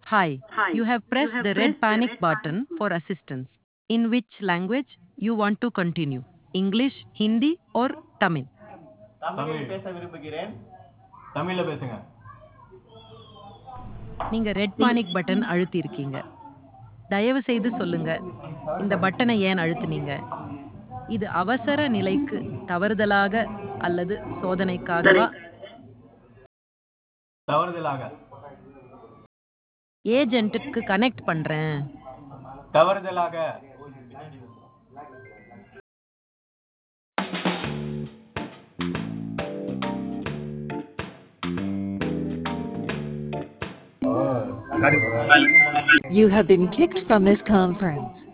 Hi, you have pressed the red panic button for assistance. In which language you want to continue? English, Hindi or Tamil? தமிழில் பேச விரும்புகிறேன் தமிழ்ல பேசுங்க நீங்க red panic button அழுத்தியிருக்கீங்க தயவு செய்து சொல்லுங்க இந்த பட்டனை ஏன் அழுத்துனீங்க இது அவசர நிலைக்கு தவறுதலாக அல்லது சோதனைக்காகவா தவறுதலாக ஏஜென்ட்டுக்கு கனெக்ட் பண்றேன் தவறுதலாக You have been kicked from this conference.